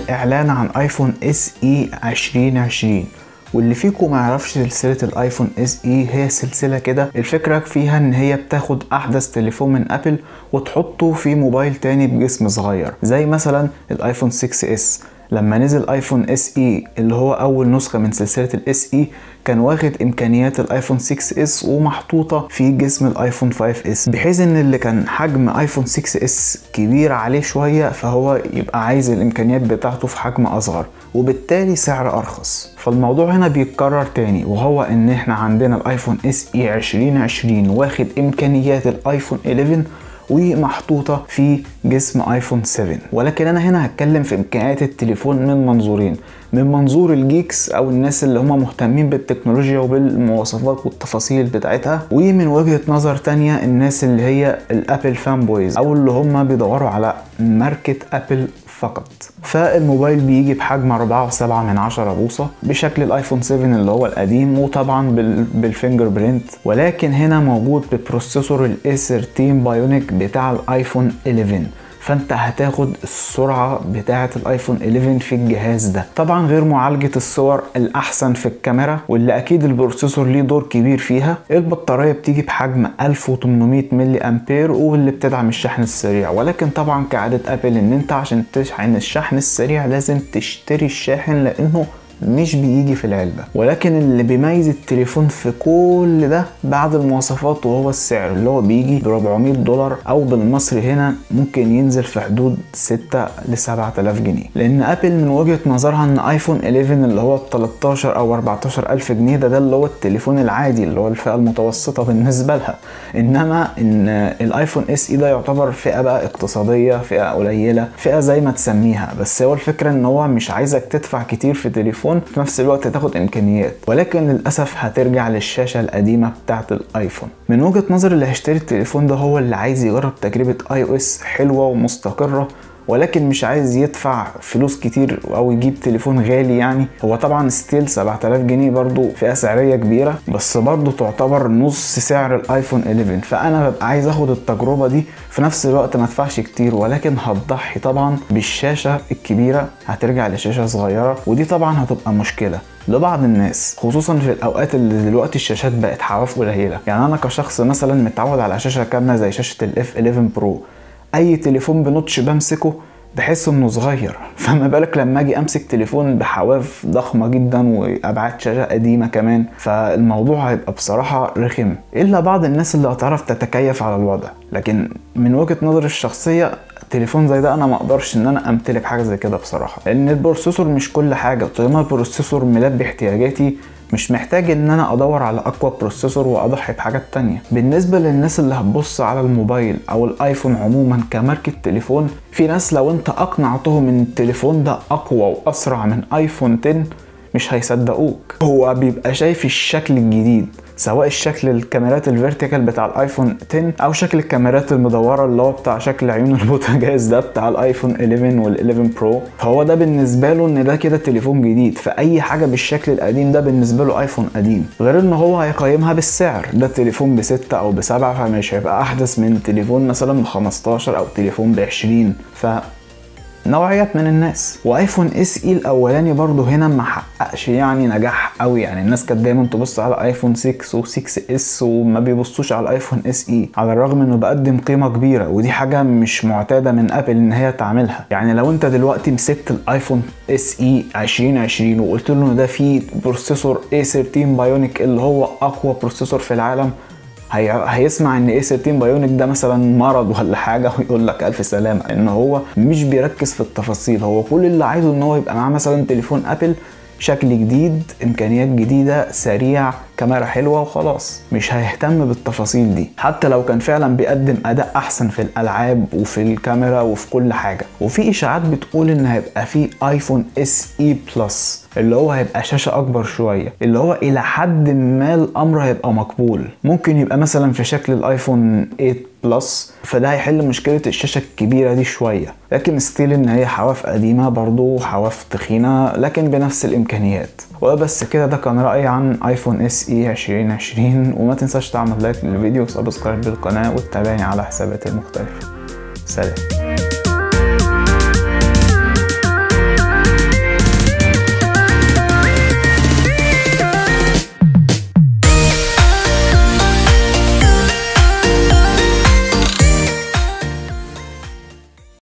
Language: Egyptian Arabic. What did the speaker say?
الاعلان عن ايفون اس اي 2020 واللي فيكم ما يعرفش سلسلة الايفون اس اي هي سلسلة كده الفكرة فيها ان هي بتاخد احدث تليفون من ابل وتحطه في موبايل تاني بجسم صغير زي مثلا الايفون 6 اس لما نزل ايفون اس اي اللي هو اول نسخة من سلسلة الاس اي كان واخد امكانيات الايفون 6 اس ومحطوطة في جسم الايفون 5 اس بحيث ان اللي كان حجم ايفون 6 اس كبير عليه شوية فهو يبقى عايز الامكانيات بتاعته في حجم اصغر وبالتالي سعر ارخص فالموضوع هنا بيتكرر تاني وهو ان احنا عندنا الايفون اس اي 2020 واخد امكانيات الايفون 11 ومحطوطة في جسم ايفون 7 ولكن انا هنا هتكلم في امكانيات التليفون من منظورين من منظور الجيكس او الناس اللي هم مهتمين بالتكنولوجيا وبالمواصفات والتفاصيل بتاعتها ومن وجهة نظر تانية الناس اللي هي الابل فان بويز او اللي هم بيدوروا على ماركة ابل فقط فالموبايل بيجي بحجم 4.7 من 10 بوصة بشكل الايفون 7 اللي هو القديم وطبعا بالفينجر برينت ولكن هنا موجود ببروسيسور الاي 13 بايونيك بتاع الايفون 11 فانت هتاخد السرعة بتاعة الايفون 11 في الجهاز ده طبعا غير معالجة الصور الاحسن في الكاميرا واللي اكيد البروسيسور ليه دور كبير فيها البطارية بتيجي بحجم 1800 ملي امبير واللي بتدعم الشحن السريع ولكن طبعا كعادة ابل ان انت عشان تشحن الشحن السريع لازم تشتري الشاحن لانه مش بيجي في العلبة ولكن اللي بيميز التليفون في كل ده بعد المواصفات وهو السعر اللي هو بيجي ب 400 دولار او بالمصري هنا ممكن ينزل في حدود 6 ل 7000 جنيه لان ابل من وجهة نظرها ان ايفون 11 اللي هو ب 13 او 14 الف جنيه ده ده اللي هو التليفون العادي اللي هو الفئة المتوسطة بالنسبة لها انما ان الايفون اس اي ده يعتبر فئة بقى اقتصادية فئة قليلة فئة زي ما تسميها بس هو الفكرة ان هو مش عايزك تدفع كتير في تليفون التليفون في نفس الوقت تاخد امكانيات ولكن للاسف هترجع للشاشه القديمه بتاعه الايفون من وجهه نظر اللي هيشتري التليفون ده هو اللي عايز يجرب تجربه اي او اس حلوه ومستقره ولكن مش عايز يدفع فلوس كتير او يجيب تليفون غالي يعني هو طبعا ستيل 7000 جنيه برضو فئه سعريه كبيره بس برضو تعتبر نص سعر الايفون 11 فانا ببقى عايز اخد التجربه دي في نفس الوقت ما ادفعش كتير ولكن هتضحي طبعا بالشاشه الكبيره هترجع لشاشه صغيره ودي طبعا هتبقى مشكله لبعض الناس خصوصا في الاوقات اللي دلوقتي الشاشات بقت حواف قليله يعني انا كشخص مثلا متعود على شاشه كامله زي شاشه الاف 11 برو اي تليفون بنوتش بمسكه بحس انه صغير فما بالك لما اجي امسك تليفون بحواف ضخمه جدا وابعاد شاشه قديمه كمان فالموضوع هيبقى بصراحه رخم الا بعض الناس اللي هتعرف تتكيف على الوضع لكن من وجهه نظري الشخصيه تليفون زي ده انا ما اقدرش ان انا امتلك حاجه زي كده بصراحه لان البروسيسور مش كل حاجه طالما البروسيسور ملبي احتياجاتي مش محتاج ان انا ادور على اقوى بروسيسور واضحي بحاجات تانية بالنسبة للناس اللي هتبص على الموبايل او الايفون عموما كماركة تليفون في ناس لو انت اقنعتهم ان التليفون ده اقوى واسرع من ايفون 10 مش هيصدقوك هو بيبقى شايف الشكل الجديد سواء الشكل الكاميرات الفيرتيكال بتاع الايفون 10 او شكل الكاميرات المدوره اللي هو بتاع شكل عيون البوتاجاز ده بتاع الايفون 11 وال11 برو فهو ده بالنسبه له ان ده كده تليفون جديد فاي حاجه بالشكل القديم ده بالنسبه له ايفون قديم غير ان هو هيقيمها بالسعر ده تليفون بستة او بسبعة فمش هيبقى احدث من تليفون مثلا ب 15 او تليفون ب 20 ف نوعيات من الناس وايفون اس اي الاولاني برضه هنا ما حققش يعني نجاح قوي يعني الناس كانت دايما تبص على ايفون 6 و6 اس وما بيبصوش على الايفون اس اي على الرغم انه بقدم قيمه كبيره ودي حاجه مش معتاده من ابل ان هي تعملها يعني لو انت دلوقتي مسكت الايفون اس اي 2020 وقلت له ان ده فيه بروسيسور A13 بايونيك اللي هو اقوى بروسيسور في العالم هي... هيسمع ان اي 13 بايونيك ده مثلا مرض ولا حاجه ويقول لك الف سلامه ان هو مش بيركز في التفاصيل هو كل اللي عايزه ان هو يبقى معاه مثلا تليفون ابل شكل جديد امكانيات جديده سريع كاميرا حلوه وخلاص مش هيهتم بالتفاصيل دي حتى لو كان فعلا بيقدم اداء احسن في الالعاب وفي الكاميرا وفي كل حاجه وفي اشاعات بتقول ان هيبقى في ايفون اس اي بلس اللي هو هيبقى شاشه اكبر شويه اللي هو الى حد ما الامر هيبقى مقبول ممكن يبقى مثلا في شكل الايفون 8 بلس فده هيحل مشكله الشاشه الكبيره دي شويه لكن ستيل ان هي حواف قديمه برضو حواف تخينه لكن بنفس الامكانيات وبس كده ده كان رايي عن ايفون اس اي 2020 وما تنساش تعمل لايك للفيديو وسبسكرايب للقناه وتتابعني على حساباتي المختلفه سلام